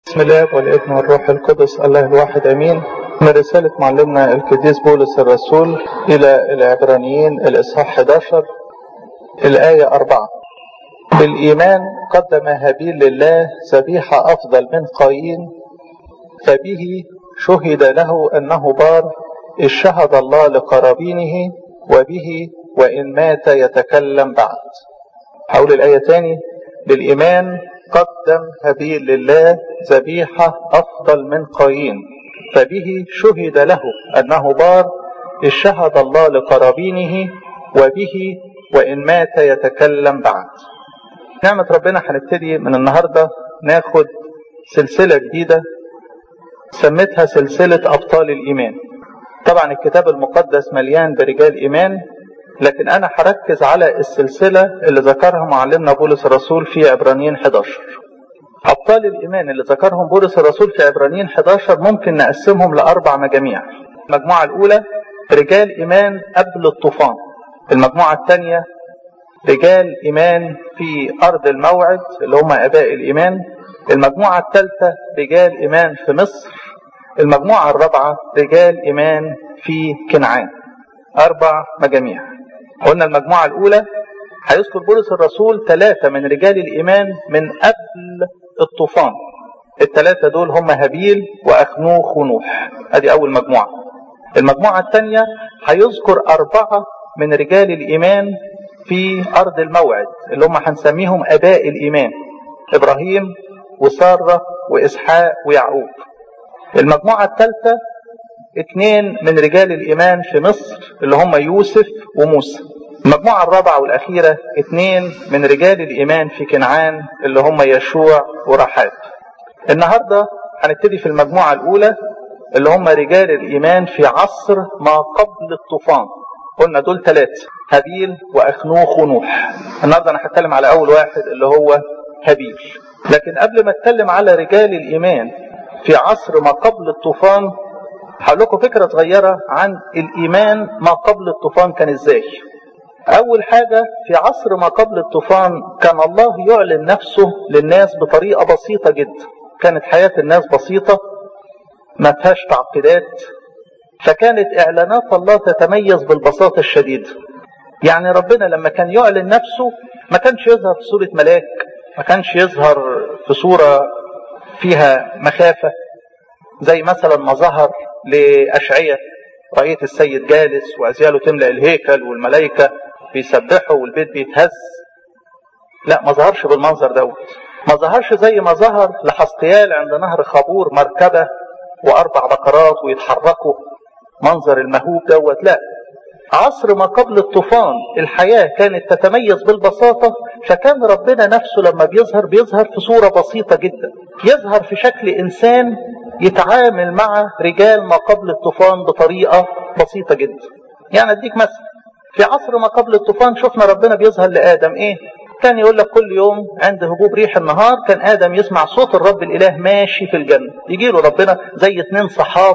بسم الله والابن والروح القدس الله الواحد امين من رسالة معلمنا القديس بولس الرسول الى العبرانيين الاصحاح 11 الاية 4 بالايمان قدم هابيل لله ذبيحة افضل من قايين فبه شهد له انه بار اذ شهد الله لقرابينه وبه وان مات يتكلم بعد حول الاية تاني بالايمان قدم هابيل لله ذبيحة أفضل من قايين فبه شهد له أنه بار إذ شهد الله لقرابينه وبه وإن مات يتكلم بعد نعمة ربنا هنبتدي من النهاردة ناخد سلسلة جديدة سميتها سلسلة أبطال الإيمان طبعا الكتاب المقدس مليان برجال إيمان لكن أنا هركز على السلسلة اللي ذكرها معلمنا بولس الرسول في عبرانيين 11 أبطال الإيمان اللي ذكرهم بولس الرسول في عبرانيين 11 ممكن نقسمهم لأربع مجاميع المجموعة الأولى رجال إيمان قبل الطوفان المجموعة الثانية رجال إيمان في أرض الموعد اللي هم آباء الإيمان المجموعة الثالثة رجال إيمان في مصر المجموعة الرابعة رجال إيمان في كنعان أربع مجاميع قلنا المجموعة الأولى هيذكر بولس الرسول ثلاثة من رجال الإيمان من قبل الطوفان الثلاثة دول هم هابيل وأخنوخ ونوح ادي أول مجموعة المجموعة الثانية هيذكر أربعة من رجال الإيمان في أرض الموعد اللي هم هنسميهم أباء الإيمان إبراهيم وسارة وإسحاق ويعقوب المجموعة الثالثة اثنين من رجال الإيمان في مصر اللي هم يوسف وموسى المجموعة الرابعة والأخيرة اثنين من رجال الإيمان في كنعان اللي هم يشوع ورحاب النهاردة هنبتدي في المجموعة الأولى اللي هم رجال الإيمان في عصر ما قبل الطوفان قلنا دول ثلاثة هابيل وأخنوخ ونوح النهاردة أنا هتكلم على أول واحد اللي هو هابيل لكن قبل ما أتكلم على رجال الإيمان في عصر ما قبل الطوفان هقول لكم فكرة صغيرة عن الإيمان ما قبل الطوفان كان إزاي أول حاجة في عصر ما قبل الطوفان كان الله يعلن نفسه للناس بطريقة بسيطة جدا كانت حياة الناس بسيطة ما فيهاش تعقيدات فكانت إعلانات الله تتميز بالبساطة الشديدة يعني ربنا لما كان يعلن نفسه ما كانش يظهر في صورة ملاك ما كانش يظهر في صورة فيها مخافة زي مثلا ما ظهر لأشعية رأيت السيد جالس وأزياله تملأ الهيكل والملائكة بيسبحوا والبيت بيتهز لا ما ظهرش بالمنظر دوت ما ظهرش زي ما ظهر لحسقيال عند نهر خابور مركبة وأربع بقرات ويتحركوا منظر المهوب دوت لا عصر ما قبل الطوفان الحياة كانت تتميز بالبساطة فكان ربنا نفسه لما بيظهر بيظهر في صورة بسيطة جدا يظهر في شكل إنسان يتعامل مع رجال ما قبل الطوفان بطريقة بسيطة جدا يعني أديك مثلا في عصر ما قبل الطوفان شفنا ربنا بيظهر لآدم إيه كان يقول لك كل يوم عند هبوب ريح النهار كان آدم يسمع صوت الرب الإله ماشي في الجنة يجي له ربنا زي اتنين صحاب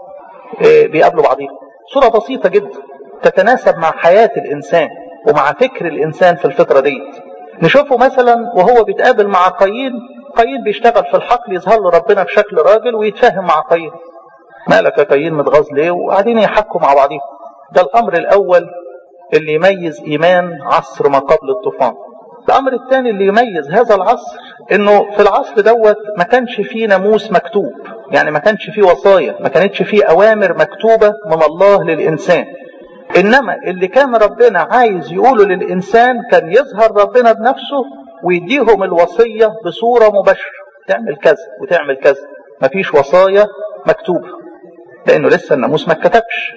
بيقابلوا بعضهم صورة بسيطة جدا تتناسب مع حياة الإنسان ومع فكر الإنسان في الفترة دي نشوفه مثلا وهو بيتقابل مع قايين قايين بيشتغل في الحقل يظهر له ربنا بشكل راجل ويتفاهم مع قايين مالك يا قايين متغاظ ليه وقاعدين يحكوا مع بعضهم ده الأمر الأول اللي يميز إيمان عصر ما قبل الطوفان الأمر الثاني اللي يميز هذا العصر إنه في العصر دوت ما كانش فيه ناموس مكتوب يعني ما كانش فيه وصايا ما كانتش فيه أوامر مكتوبة من الله للإنسان إنما اللي كان ربنا عايز يقوله للإنسان كان يظهر ربنا بنفسه ويديهم الوصية بصورة مباشرة تعمل كذا وتعمل كذا مفيش وصايا مكتوبة لأنه لسه الناموس ما اتكتبش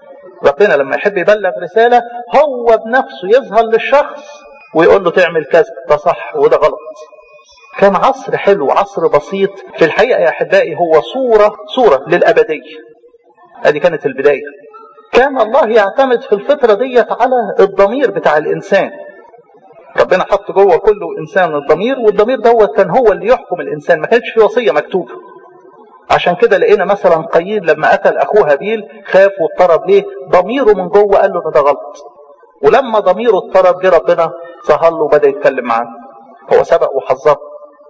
ربنا لما يحب يبلغ رسالة هو بنفسه يظهر للشخص ويقول له تعمل كذا ده صح وده غلط كان عصر حلو عصر بسيط في الحقيقة يا أحبائي هو صورة صورة للأبدية هذه كانت البداية كان الله يعتمد في الفترة ديت على الضمير بتاع الإنسان ربنا حط جوه كل انسان الضمير والضمير دوت كان هو اللي يحكم الانسان ما كانش في وصيه مكتوبه عشان كده لقينا مثلا قايين لما قتل اخوه هابيل خاف واضطرب ليه ضميره من جوه قال له ده غلط ولما ضميره اضطرب جه ربنا ظهر له وبدا يتكلم معاه هو سبق وحذره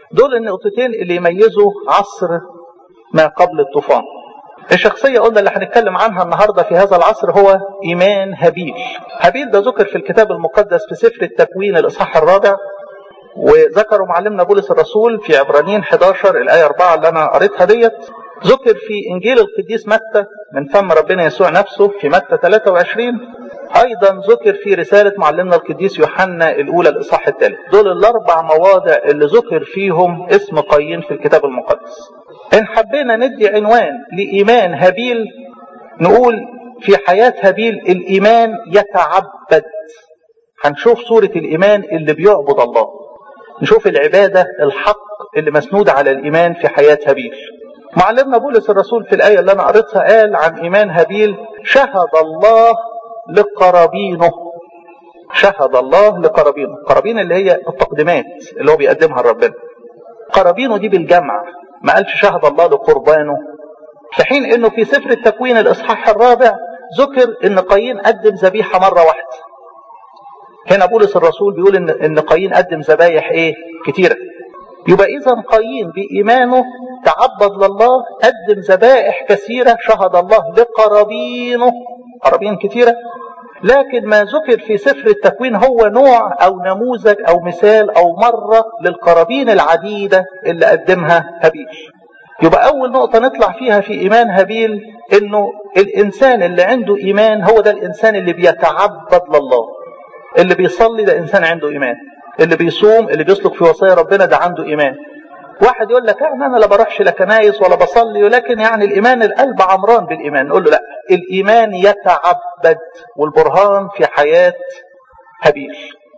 دول النقطتين اللي يميزوا عصر ما قبل الطوفان الشخصية قلنا اللي هنتكلم عنها النهاردة في هذا العصر هو إيمان هابيل هابيل ده ذكر في الكتاب المقدس في سفر التكوين الإصحاح الرابع وذكروا معلمنا بولس الرسول في عبرانيين 11 الآية 4 اللي أنا قريتها ديت ذكر في إنجيل القديس متى من فم ربنا يسوع نفسه في متى 23 أيضا ذكر في رسالة معلمنا القديس يوحنا الأولى الإصحاح الثالث دول الأربع مواضع اللي ذكر فيهم اسم قايين في الكتاب المقدس إن حبينا ندي عنوان لإيمان هابيل نقول في حياة هابيل الإيمان يتعبد هنشوف صورة الإيمان اللي بيعبد الله نشوف العبادة الحق اللي مسنودة على الإيمان في حياة هابيل معلمنا بولس الرسول في الآية اللي أنا قريتها قال عن إيمان هابيل شهد الله لقرابينه شهد الله لقرابينه قرابين اللي هي التقديمات اللي هو بيقدمها لربنا قرابينه دي بالجمع ما قالش شهد الله لقربانه في حين انه في سفر التكوين الاصحاح الرابع ذكر ان قايين قدم ذبيحه مره واحده هنا بولس الرسول بيقول ان ان قايين قدم ذبايح ايه كتيره يبقى اذا قايين بايمانه تعبد لله قدم ذبائح كثيره شهد الله لقرابينه قرابين كثيره لكن ما ذكر في سفر التكوين هو نوع او نموذج او مثال او مره للقرابين العديده اللي قدمها هابيل يبقى اول نقطه نطلع فيها في ايمان هابيل انه الانسان اللي عنده ايمان هو ده الانسان اللي بيتعبد لله اللي بيصلي ده انسان عنده ايمان اللي بيصوم اللي بيسلك في وصايا ربنا ده عنده ايمان واحد يقول لك يعني انا لا بروحش لا كنايس ولا بصلي ولكن يعني الايمان القلب عمران بالايمان نقول له لا الايمان يتعبد والبرهان في حياه هابيل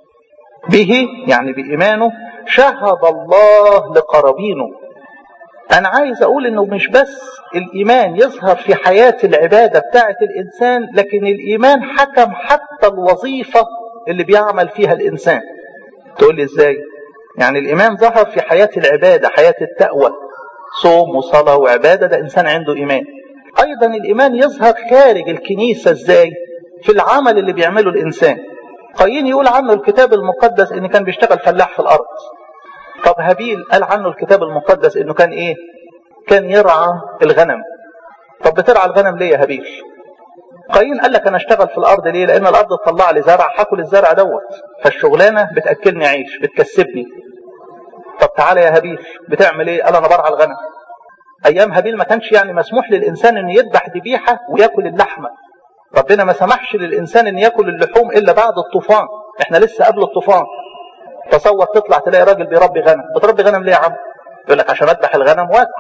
به يعني بايمانه شهد الله لقرابينه انا عايز اقول انه مش بس الايمان يظهر في حياه العباده بتاعه الانسان لكن الايمان حكم حتى الوظيفه اللي بيعمل فيها الانسان تقول لي ازاي يعني الإيمان ظهر في حياة العبادة حياة التقوى صوم وصلاة وعبادة ده إنسان عنده إيمان أيضا الإيمان يظهر خارج الكنيسة إزاي في العمل اللي بيعمله الإنسان قايين يقول عنه الكتاب المقدس إن كان بيشتغل فلاح في الأرض طب هابيل قال عنه الكتاب المقدس إنه كان إيه كان يرعى الغنم طب بترعى الغنم ليه يا هابيل قايين قال لك انا اشتغل في الارض ليه لان الارض تطلع لي زرع هاكل الزرع دوت فالشغلانه بتاكلني عيش بتكسبني طب تعالى يا هابيل بتعمل ايه قال انا برعى الغنم ايام هابيل ما كانش يعني مسموح للانسان انه يذبح ذبيحه وياكل اللحمه ربنا ما سمحش للانسان ان ياكل اللحوم الا بعد الطوفان احنا لسه قبل الطوفان تصور تطلع تلاقي راجل بيربي غنم بتربي غنم ليه يا عم يقول لك عشان اذبح الغنم واكل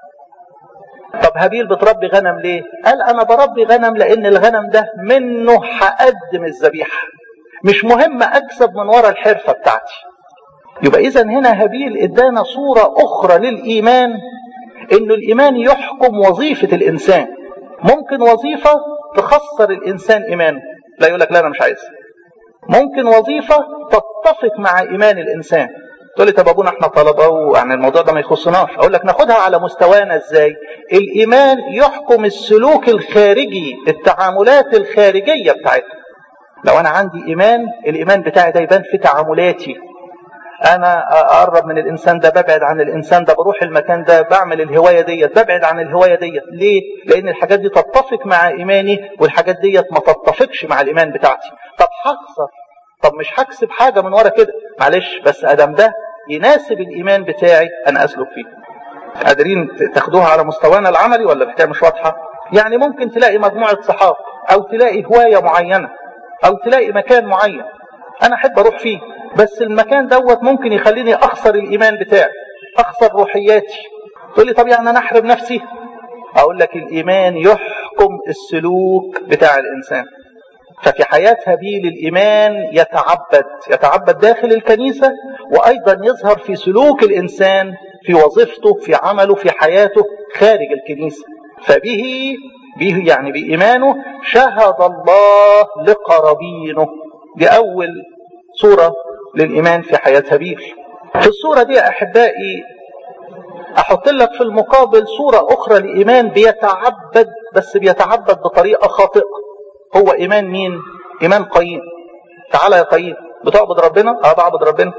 طب هابيل بتربي غنم ليه قال انا بربي غنم لان الغنم ده منه هقدم الذبيحه مش مهم اكسب من ورا الحرفه بتاعتي يبقى اذا هنا هابيل ادانا صوره اخرى للايمان انه الايمان يحكم وظيفه الانسان ممكن وظيفه تخسر الانسان ايمانه لا يقول لك لا انا مش عايز ممكن وظيفه تتفق مع ايمان الانسان تقول لي طب ابونا احنا طلبه ويعني الموضوع ده ما يخصناش اقول لك ناخدها على مستوانا ازاي الايمان يحكم السلوك الخارجي التعاملات الخارجيه بتاعتنا لو انا عندي ايمان الايمان بتاعي ده يبان في تعاملاتي انا اقرب من الانسان ده ببعد عن الانسان ده بروح المكان ده بعمل الهوايه ديت ببعد عن الهوايه ديت ليه لان الحاجات دي تتفق مع ايماني والحاجات ديت ما تتفقش مع الايمان بتاعتي طب هخسر طب مش هكسب حاجه من ورا كده معلش بس ادم ده يناسب الايمان بتاعي انا اسلك فيه قادرين تاخدوها على مستوانا العملي ولا الحكايه مش واضحه يعني ممكن تلاقي مجموعه صحاب او تلاقي هوايه معينه او تلاقي مكان معين انا احب اروح فيه بس المكان دوت ممكن يخليني اخسر الايمان بتاعي اخسر روحياتي تقول لي طب يعني انا احرم نفسي اقول لك الايمان يحكم السلوك بتاع الانسان ففي حياة هابيل الإيمان يتعبد يتعبد داخل الكنيسة وأيضا يظهر في سلوك الإنسان في وظيفته في عمله في حياته خارج الكنيسة فبه به يعني بإيمانه شهد الله لقرابينه دي أول صورة للإيمان في حياة هابيل في الصورة دي أحبائي أحط لك في المقابل صورة أخرى لإيمان بيتعبد بس بيتعبد بطريقة خاطئة هو إيمان مين؟ إيمان قايين تعالى يا قايين بتعبد ربنا؟ اه بعبد ربنا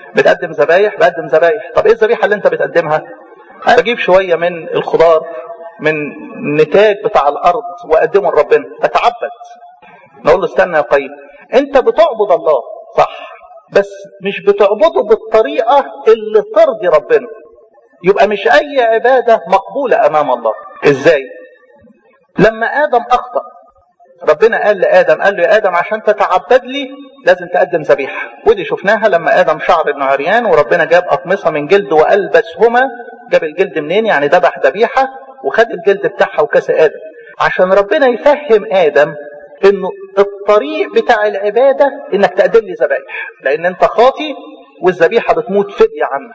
بتقدم ذبايح بقدم ذبايح طب ايه الذبيحه اللي انت بتقدمها انا بجيب شويه من الخضار من النتاج بتاع الارض واقدمه لربنا اتعبد نقول له استنى يا قيم انت بتعبد الله صح بس مش بتعبده بالطريقه اللي ترضي ربنا يبقى مش اي عباده مقبوله امام الله ازاي لما ادم اخطا ربنا قال لادم قال له يا ادم عشان تتعبد لي لازم تقدم ذبيحه ودي شفناها لما ادم شعر انه عريان وربنا جاب اقمصه من جلد والبسهما جاب الجلد منين يعني ذبح ذبيحه وخد الجلد بتاعها وكسى ادم عشان ربنا يفهم ادم انه الطريق بتاع العباده انك تقدم لي ذبايح لان انت خاطي والذبيحه بتموت فديه عنك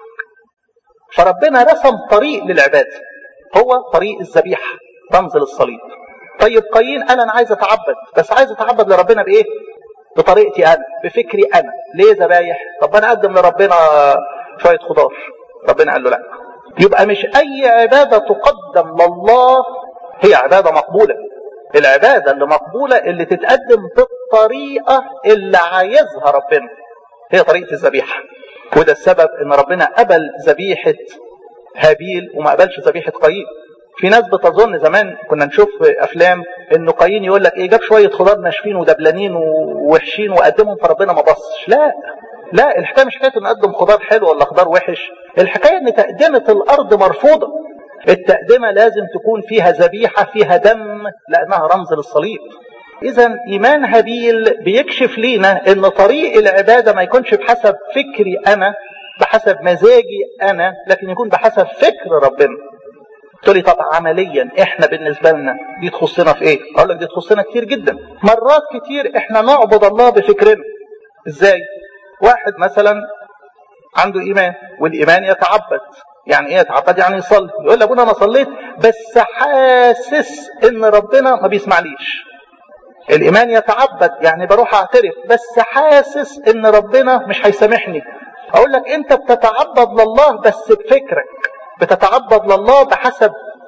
فربنا رسم طريق للعباده هو طريق الذبيحه رمز للصليب طيب قايين قال انا عايز اتعبد بس عايز اتعبد لربنا بايه بطريقتي انا بفكري انا ليه ذبايح طب انا اقدم لربنا شويه خضار ربنا قال له لا يبقى مش اي عباده تقدم لله هي عباده مقبوله العباده اللي مقبوله اللي تتقدم بالطريقه اللي عايزها ربنا هي طريقه الذبيحه وده السبب ان ربنا قبل ذبيحه هابيل وما قبلش ذبيحه قايين في ناس بتظن زمان كنا نشوف افلام انه قايين يقول لك ايه جاب شويه خضار ناشفين ودبلانين ووحشين وقدمهم فربنا ما بصش لا لا الحكايه مش حكايه ان نقدم خضار حلو ولا خضار وحش الحكايه ان تقدمه الارض مرفوضه التقدمه لازم تكون فيها ذبيحه فيها دم لانها رمز للصليب اذا ايمان هابيل بيكشف لينا ان طريق العباده ما يكونش بحسب فكري انا بحسب مزاجي انا لكن يكون بحسب فكر ربنا تقول لي طب عمليا احنا بالنسبه لنا دي تخصنا في ايه؟ اقول لك دي تخصنا كتير جدا. مرات كتير احنا نعبد الله بفكرنا. ازاي؟ واحد مثلا عنده ايمان والايمان يتعبد. يعني ايه يتعبد؟ يعني يصلي. يقول لابونا انا صليت بس حاسس ان ربنا ما بيسمعليش. الايمان يتعبد يعني بروح اعترف بس حاسس ان ربنا مش هيسامحني. اقول لك انت بتتعبد لله بس بفكرك. بتتعبد لله بحسب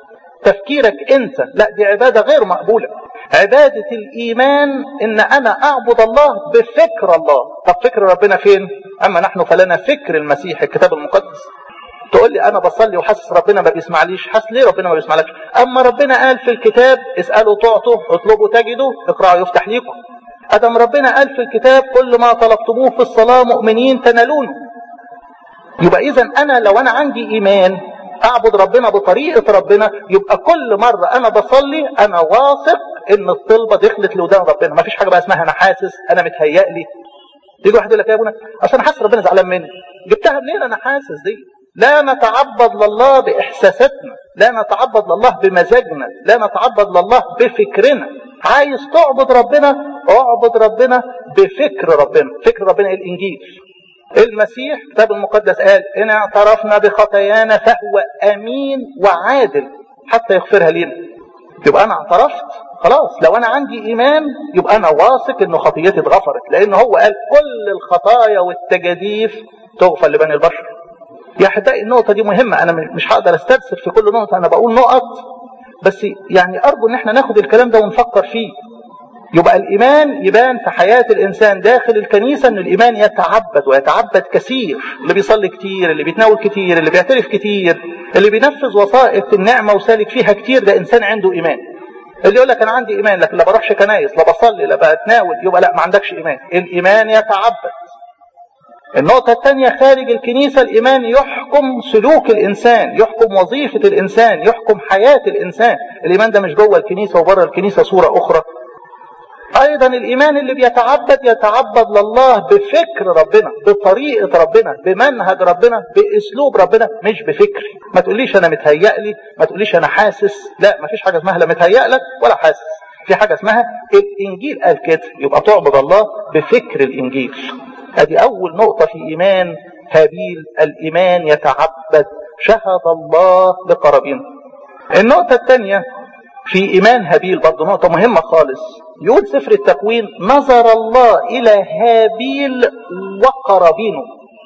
تفكيرك انت لا دي عباده غير مقبوله عباده الايمان ان انا اعبد الله بفكر الله طب فكر ربنا فين اما نحن فلنا فكر المسيح الكتاب المقدس تقول لي انا بصلي وحاسس ربنا ما بيسمعليش حاسس ليه ربنا ما بيسمعلكش اما ربنا قال في الكتاب اسالوا تعطوا اطلبوا تجدوا اقرأوا يفتح لكم ادم ربنا قال في الكتاب كل ما طلبتموه في الصلاه مؤمنين تنالونه يبقى اذا انا لو انا عندي ايمان اعبد ربنا بطريقه ربنا يبقى كل مره انا بصلي انا واثق ان الطلبه دخلت لودان ربنا ما فيش حاجه بقى اسمها انا حاسس انا متهيأ لي يجي واحد يقول لك يا ابونا اصل انا حاسس ربنا زعلان مني جبتها منين انا حاسس دي لا نتعبد لله باحساساتنا لا نتعبد لله بمزاجنا لا نتعبد لله بفكرنا عايز تعبد ربنا اعبد ربنا بفكر ربنا فكر ربنا الانجيل المسيح الكتاب المقدس قال إن اعترفنا بخطايانا فهو أمين وعادل حتى يغفرها لنا يبقى أنا اعترفت خلاص لو أنا عندي إيمان يبقى أنا واثق إن خطيتي اتغفرت لأن هو قال كل الخطايا والتجاديف تغفر لبني البشر يا أحبائي النقطة دي مهمة أنا مش هقدر أسترسل في كل نقطة أنا بقول نقط بس يعني أرجو إن احنا ناخد الكلام ده ونفكر فيه يبقى الإيمان يبان في حياة الإنسان داخل الكنيسة أن الإيمان يتعبد ويتعبد كثير اللي بيصلي كتير اللي بيتناول كتير اللي بيعترف كتير اللي بينفذ وظائف النعمة وسالك فيها كتير ده إنسان عنده إيمان اللي يقول لك أنا عندي إيمان لكن لا بروحش كنايس لا بصلي لا بتناول يبقى لا ما عندكش إيمان الإيمان يتعبد النقطة الثانية خارج الكنيسة الإيمان يحكم سلوك الإنسان يحكم وظيفة الإنسان يحكم حياة الإنسان الإيمان ده مش جوه الكنيسة وبره الكنيسة صورة أخرى ايضا الايمان اللي بيتعبد يتعبد لله بفكر ربنا بطريقه ربنا بمنهج ربنا باسلوب ربنا مش بفكري ما تقوليش انا متهيأ لي ما تقوليش انا حاسس لا ما فيش حاجه اسمها لا متهيأ لك ولا حاسس في حاجه اسمها الانجيل قال كده يبقى تعبد الله بفكر الانجيل ادي اول نقطه في ايمان هابيل الايمان يتعبد شهد الله لقرابينه النقطه الثانيه في إيمان هابيل برضه نقطة مهمة خالص يقول سفر التكوين نظر الله إلى هابيل وقرابينه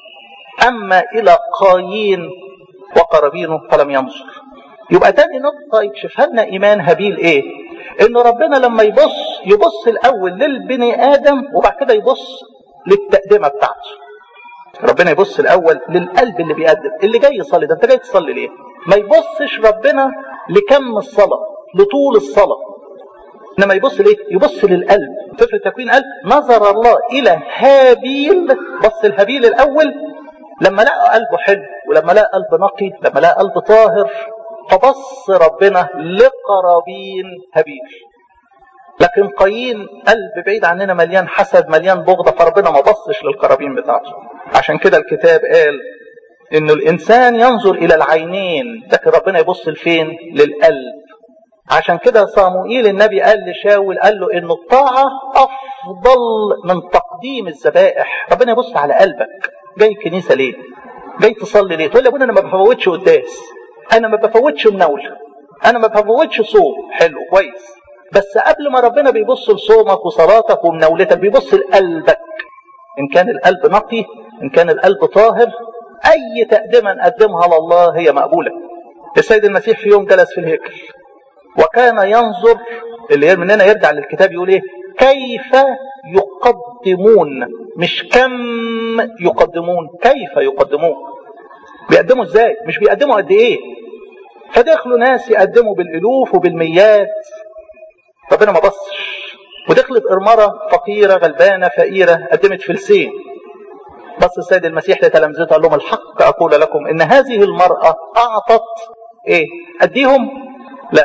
أما إلى قايين وقرابينه فلم ينظر يبقى تاني نقطة يكشفها لنا إيمان هابيل إيه؟ إن ربنا لما يبص يبص الأول للبني آدم وبعد كده يبص للتقدمة بتاعته ربنا يبص الاول للقلب اللي بيقدم اللي جاي يصلي ده انت جاي تصلي ليه ما يبصش ربنا لكم الصلاه لطول الصلاه انما يبص ليه يبص للقلب سفر التكوين قال نظر الله الى هابيل بص الهابيل الاول لما لقى قلبه حلو ولما لقى قلب نقي لما لقى قلب طاهر فبص ربنا لقرابين هابيل لكن قايين قلب بعيد عننا مليان حسد مليان بغضة فربنا ما بصش للقرابين بتاعته عشان كده الكتاب قال انه الانسان ينظر الى العينين لكن ربنا يبص لفين للقلب عشان كده صاموئيل النبي قال لشاول قال له ان الطاعة افضل من تقديم الذبائح ربنا يبص على قلبك جاي الكنيسة ليه جاي تصلي ليه تقول لي ابونا انا ما بفوتش قداس انا ما بفوتش مناولة انا ما بفوتش صوم حلو كويس بس قبل ما ربنا بيبص لصومك وصلاتك ومناولتك بيبص لقلبك ان كان القلب نقي ان كان القلب طاهر اي تقدمه نقدمها لله هي مقبوله السيد المسيح في يوم جلس في الهيكل وكان ينظر اللي من هنا يرجع للكتاب يقول ايه كيف يقدمون مش كم يقدمون كيف يقدمون بيقدموا ازاي مش بيقدموا قد ايه فدخلوا ناس يقدموا بالالوف وبالميات ربنا ما بصش ودخلت إرمرة فقيرة غلبانة فقيرة قدمت فلسين بص السيد المسيح لتلامذته قال لهم الحق أقول لكم إن هذه المرأة أعطت إيه أديهم لا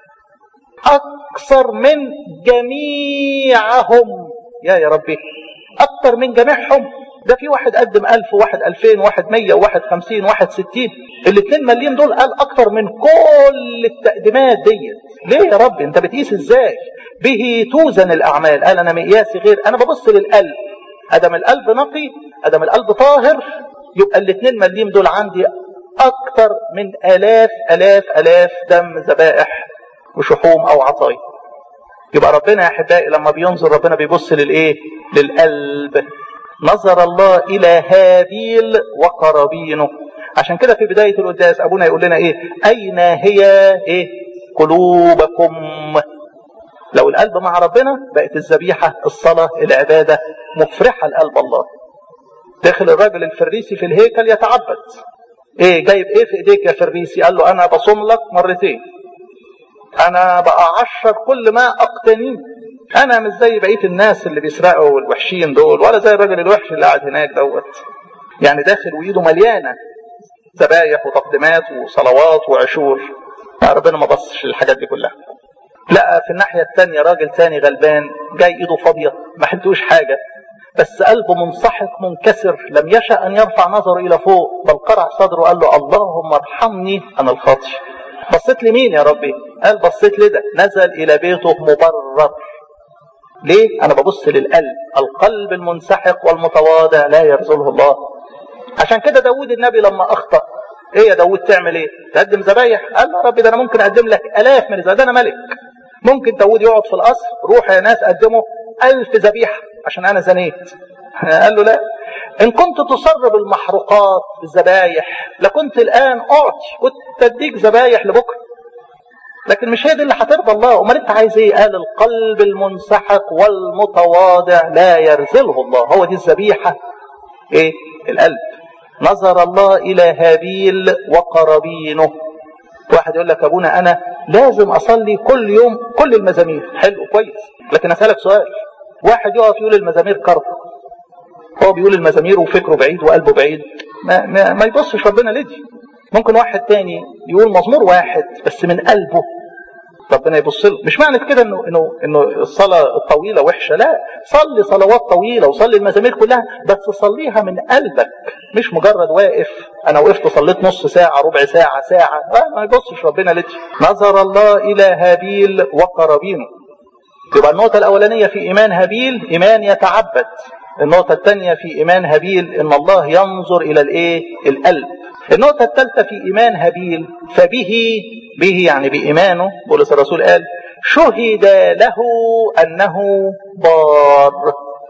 أكثر من جميعهم يا يا ربي أكثر من جميعهم ده في واحد قدم ألف وواحد ألفين وواحد مية وواحد خمسين وواحد ستين الاتنين مليون دول قال أكتر من كل التقديمات ديت ليه يا رب انت بتقيس ازاي به توزن الأعمال قال أنا مقياسي غير أنا ببص للقلب أدم القلب نقي أدم القلب طاهر يبقى الاتنين مليون دول عندي أكتر من آلاف آلاف آلاف دم ذبائح وشحوم أو عطايا يبقى ربنا يا أحبائي لما بينظر ربنا بيبص للإيه للقلب نظر الله إلى هابيل وقرابينه عشان كده في بداية القداس أبونا يقول لنا إيه أين هي إيه قلوبكم لو القلب مع ربنا بقت الذبيحة الصلاة العبادة مفرحة لقلب الله داخل الراجل الفريسي في الهيكل يتعبد ايه جايب ايه في ايديك يا فريسي قال له انا بصوم لك مرتين انا بقى عشر كل ما اقتنيه انا مش زي بقيه الناس اللي بيسرقوا والوحشين دول ولا زي الراجل الوحش اللي قاعد هناك دوت يعني داخل وايده مليانه ذبايح وتقديمات وصلوات وعشور ربنا ما بصش للحاجات دي كلها لا في الناحيه الثانيه راجل ثاني غلبان جاي ايده فاضيه ما حلتوش حاجه بس قلبه منسحق منكسر لم يشأ أن يرفع نظره إلى فوق بل قرع صدره وقال له اللهم ارحمني أنا الخاطئ بصيت لمين يا ربي قال بصيت لده نزل إلى بيته مبرر ليه أنا ببص للقلب القلب المنسحق والمتواضع لا يرزله الله عشان كده داود النبي لما أخطأ ايه يا داود تعمل ايه تقدم ذبايح قال له يا ربي ده انا ممكن اقدم لك الاف من الذبايح ده انا ملك ممكن داود يقعد في القصر روح يا ناس قدموا ألف ذبيحة عشان أنا زنيت قال له لا إن كنت تصر بالمحروقات بالذبايح لكنت الآن أعطي كنت أديك ذبايح لبكرة لكن مش هي دي اللي هترضى الله أمال أنت عايز إيه قال القلب المنسحق والمتواضع لا يرزله الله هو دي الذبيحة إيه القلب نظر الله إلى هابيل وقرابينه واحد يقول لك ابونا انا لازم اصلي كل يوم كل المزامير حلو كويس لكن اسالك سؤال واحد يقف يقول المزامير كرب هو بيقول المزامير وفكره بعيد وقلبه بعيد ما, ما, ما يبصش ربنا لدي ممكن واحد تاني يقول مزمور واحد بس من قلبه ربنا يبص له مش معنى كده انه انه انه الصلاه الطويله وحشه لا صلي صلوات طويله وصلي المزامير كلها بس صليها من قلبك مش مجرد واقف انا وقفت صليت نص ساعه ربع ساعه ساعه ما يبصش ربنا لدي نظر الله الى هابيل وقرابينه يبقى النقطه الاولانيه في ايمان هابيل ايمان يتعبد النقطة الثانية في إيمان هابيل إن الله ينظر إلى الإيه؟ القلب. النقطة الثالثة في إيمان هابيل فبه به يعني بإيمانه بولس الرسول قال شهد له أنه بار.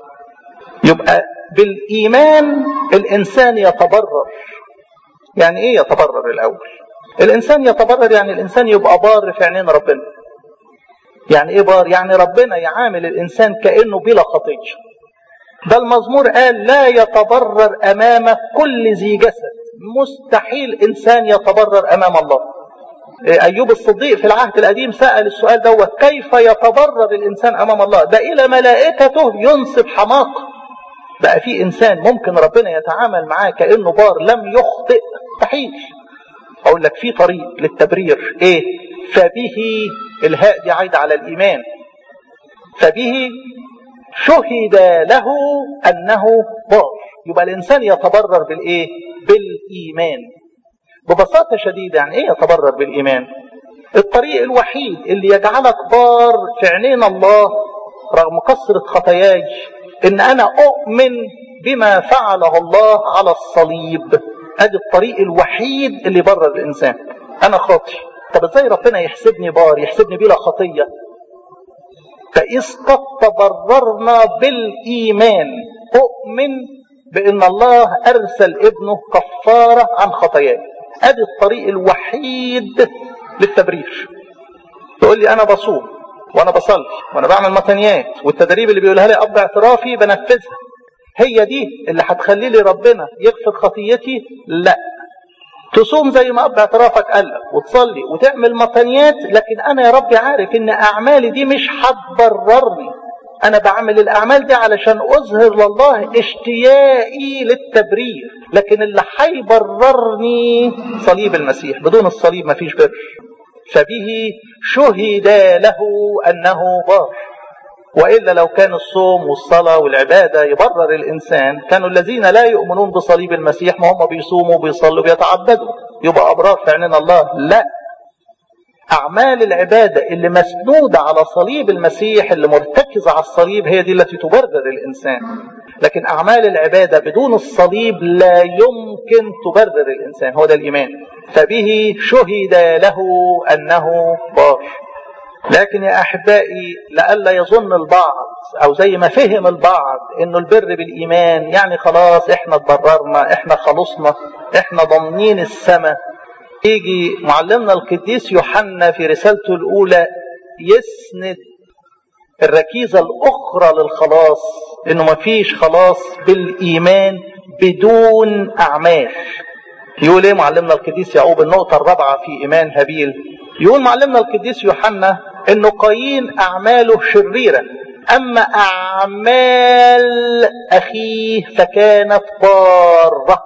يبقى بالإيمان الإنسان يتبرر. يعني إيه يتبرر الأول؟ الإنسان يتبرر يعني الإنسان يبقى بار في عينين ربنا. يعني إيه بار؟ يعني ربنا يعامل الإنسان كأنه بلا خطية. ده المزمور قال لا يتبرر أمام كل ذي جسد مستحيل إنسان يتبرر أمام الله أيوب الصديق في العهد القديم سأل السؤال دوت كيف يتبرر الإنسان أمام الله ده إلى ملائكته ينصب حماقة بقى في إنسان ممكن ربنا يتعامل معاه كأنه بار لم يخطئ مستحيل أقول لك في طريق للتبرير إيه فبه الهاء دي عايدة على الإيمان فبه شهد له أنه بار يبقى الإنسان يتبرر بالإيه بالإيمان ببساطة شديدة يعني إيه يتبرر بالإيمان الطريق الوحيد اللي يجعلك بار في عينين الله رغم كثرة خطاياي إن أنا أؤمن بما فعله الله على الصليب ادي الطريق الوحيد اللي يبرر الانسان انا خاطي طب ازاي ربنا يحسبني بار يحسبني بلا خطيه فاذ قد تبررنا بالايمان اؤمن بان الله ارسل ابنه كفاره عن خطاياي ادي الطريق الوحيد للتبرير تقول لي انا بصوم وانا بصلي وانا بعمل متنيات والتدريب اللي بيقولها لي اب اعترافي بنفذها هي دي اللي هتخلي لي ربنا يغفر خطيتي لا تصوم زي ما اب اعترافك قال لك وتصلي وتعمل مطنيات لكن انا يا ربي عارف ان اعمالي دي مش هتبررني انا بعمل الاعمال دي علشان اظهر لله اشتياقي للتبرير لكن اللي هيبررني صليب المسيح بدون الصليب مفيش بر فبه شهد له انه بار وإلا لو كان الصوم والصلاة والعبادة يبرر الإنسان كانوا الذين لا يؤمنون بصليب المسيح ما هم بيصوموا وبيصلوا وبيتعبدوا يبقى أبرار في عينين الله لا أعمال العبادة اللي مسنودة على صليب المسيح اللي مرتكزة على الصليب هي دي التي تبرر الإنسان لكن أعمال العبادة بدون الصليب لا يمكن تبرر الإنسان هو ده الإيمان فبه شهد له أنه بار لكن يا احبائي لئلا يظن البعض او زي ما فهم البعض انه البر بالايمان يعني خلاص احنا اتبررنا احنا خلصنا احنا ضامنين السماء يجي معلمنا القديس يوحنا في رسالته الاولى يسند الركيزه الاخرى للخلاص انه ما فيش خلاص بالايمان بدون اعمال يقول ايه معلمنا القديس يعقوب النقطه الرابعه في ايمان هابيل يقول معلمنا القديس يوحنا انه قايين اعماله شريره اما اعمال اخيه فكانت باره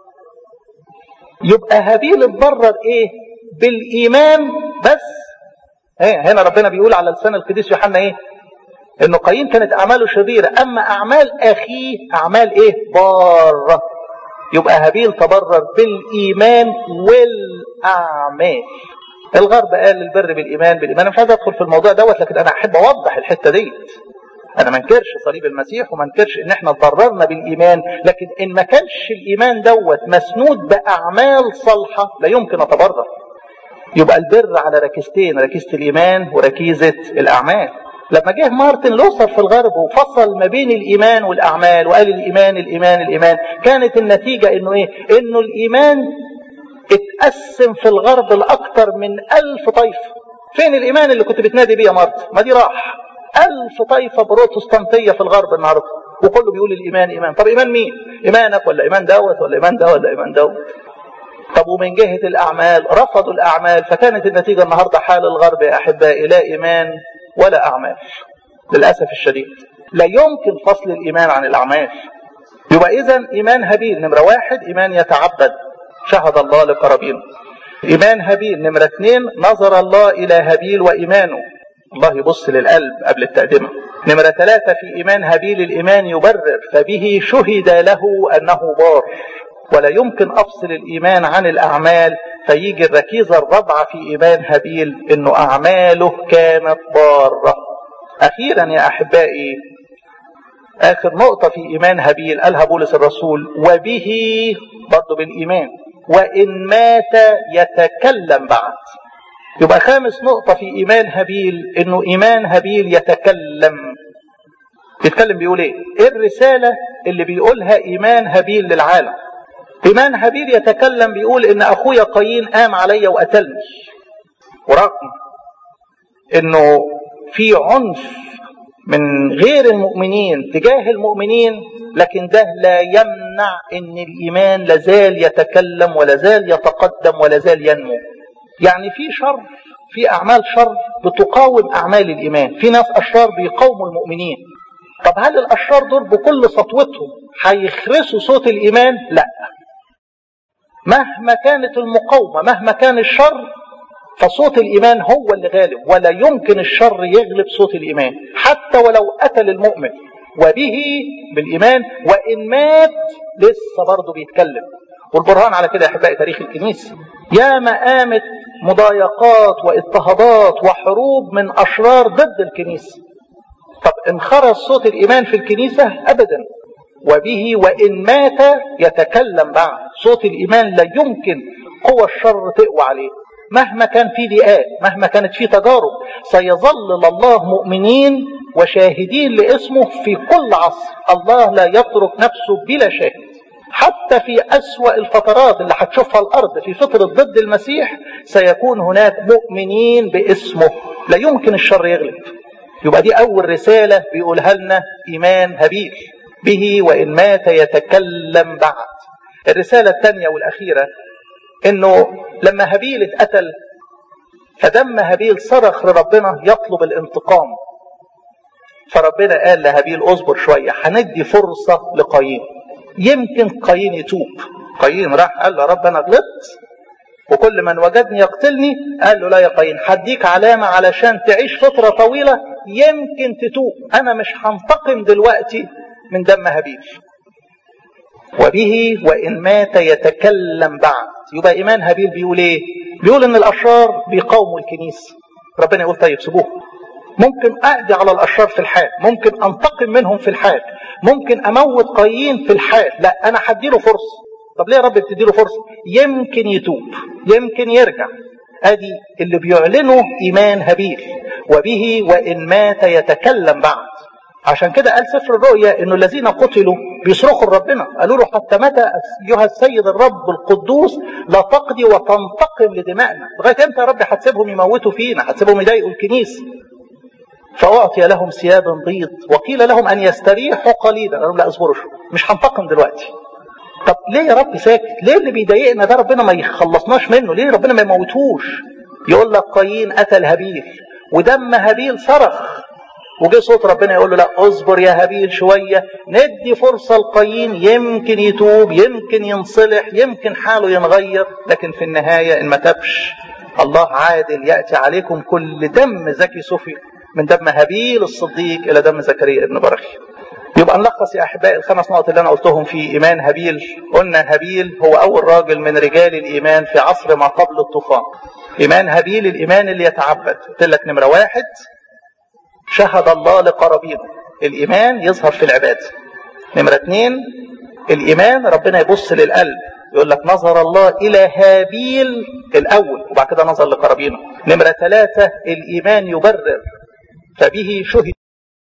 يبقى هابيل اتبرر ايه بالايمان بس ايه هنا ربنا بيقول على لسان القديس يوحنا ايه انه قايين كانت اعماله شريره اما اعمال اخيه اعمال ايه باره يبقى هابيل تبرر بالايمان والاعمال الغرب قال البر بالايمان بالايمان انا مش عايز ادخل في الموضوع دوت لكن انا احب اوضح الحته ديت انا ما انكرش صليب المسيح وما انكرش ان احنا اتضررنا بالايمان لكن ان ما كانش الايمان دوت مسنود باعمال صالحه لا يمكن اتبرر يبقى البر على ركيزتين ركيزه الايمان وركيزه الاعمال لما جه مارتن لوثر في الغرب وفصل ما بين الايمان والاعمال وقال الايمان الايمان الايمان كانت النتيجه انه ايه انه الايمان اتقسم في الغرب لاكثر من ألف طائفه فين الايمان اللي كنت بتنادي بيه يا مارتن ما دي راح ألف طائفة بروتستانتية في الغرب النهاردة وكله بيقول الإيمان إيمان طب إيمان مين إيمانك ولا إيمان دوت ولا إيمان ده ولا إيمان دوت طب ومن جهة الأعمال رفضوا الأعمال فكانت النتيجة النهاردة حال الغرب يا أحبائي لا إيمان ولا أعمال للأسف الشديد لا يمكن فصل الإيمان عن الأعمال يبقى إذا إيمان هابيل نمرة واحد إيمان يتعبد شهد الله لقرابينه إيمان هابيل نمرة اثنين نظر الله إلى هابيل وإيمانه الله يبص للقلب قبل التقدمة نمرة ثلاثة في إيمان هابيل الإيمان يبرر فبه شهد له أنه بار ولا يمكن أفصل الإيمان عن الأعمال فيجي الركيزة الرابعة في إيمان هابيل أنه أعماله كانت بارة أخيرا يا أحبائي آخر نقطة في إيمان هابيل قالها بولس الرسول وبه برضه بالإيمان وإن مات يتكلم بعد يبقى خامس نقطة في إيمان هابيل إنه إيمان هابيل يتكلم يتكلم بيقول إيه؟ إيه الرسالة اللي بيقولها إيمان هابيل للعالم؟ إيمان هابيل يتكلم بيقول إن أخويا قايين قام عليا وقتلني ورغم إنه في عنف من غير المؤمنين تجاه المؤمنين لكن ده لا يمنع ان الايمان لازال يتكلم ولا زال يتقدم ولا زال ينمو يعني في شر في اعمال شر بتقاوم اعمال الايمان في ناس اشرار بيقاوموا المؤمنين طب هل الاشرار دول بكل سطوتهم هيخرسوا صوت الايمان لا مهما كانت المقاومه مهما كان الشر فصوت الإيمان هو اللي غالب ولا يمكن الشر يغلب صوت الإيمان حتى ولو قتل المؤمن وبه بالإيمان وإن مات لسه برضه بيتكلم والبرهان على كده يا أحبائي تاريخ الكنيسة يا ما قامت مضايقات واضطهادات وحروب من أشرار ضد الكنيسة طب انخرج صوت الإيمان في الكنيسة أبدا وبه وإن مات يتكلم بعد صوت الإيمان لا يمكن قوى الشر تقوى عليه مهما كان في ضيقات مهما كانت في تجارب سيظل الله مؤمنين وشاهدين لاسمه في كل عصر الله لا يترك نفسه بلا شاهد حتى في أسوأ الفترات اللي هتشوفها الأرض في فترة ضد المسيح سيكون هناك مؤمنين باسمه لا يمكن الشر يغلب يبقى دي أول رسالة بيقولها لنا إيمان هابيل به وإن مات يتكلم بعد الرسالة الثانية والأخيرة انه لما هابيل اتقتل فدم هابيل صرخ لربنا يطلب الانتقام فربنا قال لهابيل اصبر شوية هندي فرصة لقايين يمكن قايين يتوب قايين راح قال له رب انا غلطت وكل من وجدني يقتلني قال له لا يا قايين هديك علامة علشان تعيش فترة طويلة يمكن تتوب انا مش هنتقم دلوقتي من دم هابيل وبه وإن مات يتكلم بعد يبقى إيمان هابيل بيقول إيه بيقول إن الأشرار بيقاوموا الكنيسة ربنا يقول طيب سيبوه ممكن أقضي على الأشرار في الحال ممكن أنتقم منهم في الحال ممكن أموت قايين في الحال لا أنا هديله فرصة طب ليه يا رب بتديله فرصة يمكن يتوب يمكن يرجع ادي اللي بيعلنوا ايمان هابيل وبه وان مات يتكلم بعد عشان كده قال سفر الرؤيا انه الذين قتلوا بيصرخوا لربنا قالوا له حتى متى ايها السيد الرب القدوس لا تقضي وتنتقم لدمائنا لغايه امتى يا رب هتسيبهم يموتوا فينا هتسيبهم يضايقوا الكنيسه فاعطي لهم ثياب بيض وقيل لهم ان يستريحوا قليلا قالوا لا اصبروا مش هنتقم دلوقتي طب ليه يا رب ساكت ليه اللي بيضايقنا ده ربنا ما يخلصناش منه ليه ربنا ما يموتهوش يقول لك قايين قتل هابيل ودم هابيل صرخ وجه صوت ربنا يقول له لا اصبر يا هابيل شويه ندي فرصه لقايين يمكن يتوب يمكن ينصلح يمكن حاله ينغير لكن في النهايه ان ما تبش الله عادل ياتي عليكم كل دم زكي صفي من دم هابيل الصديق الى دم زكريا ابن برخي يبقى نلخص يا احبائي الخمس نقط اللي انا قلتهم في ايمان هابيل قلنا هابيل هو اول راجل من رجال الايمان في عصر ما قبل الطوفان ايمان هابيل الايمان اللي يتعبد قلت لك نمره واحد شهد الله لقرابينه الإيمان يظهر في العبادة نمرة اثنين الإيمان ربنا يبص للقلب يقول لك نظر الله إلى هابيل الأول وبعد كده نظر لقرابينه نمرة ثلاثة الإيمان يبرر فبه شهد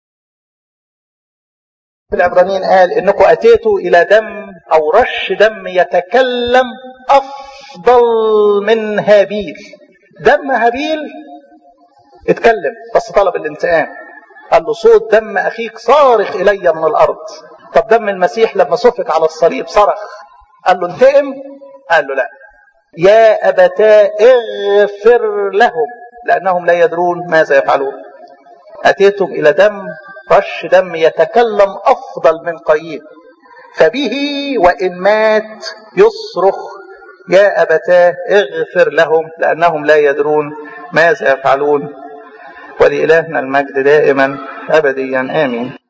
في العبرانيين قال انكم اتيتوا الى دم او رش دم يتكلم افضل من هابيل دم هابيل اتكلم بس طلب الانتقام قال له صوت دم اخيك صارخ الي من الارض طب دم المسيح لما سفك على الصليب صرخ قال له انتقم قال له لا يا ابتاه اغفر لهم لانهم لا يدرون ماذا يفعلون اتيتم الى دم رش دم يتكلم افضل من قايين فبه وان مات يصرخ يا ابتاه اغفر لهم لانهم لا يدرون ماذا يفعلون ولإلهنا المجد دائما أبديا آمين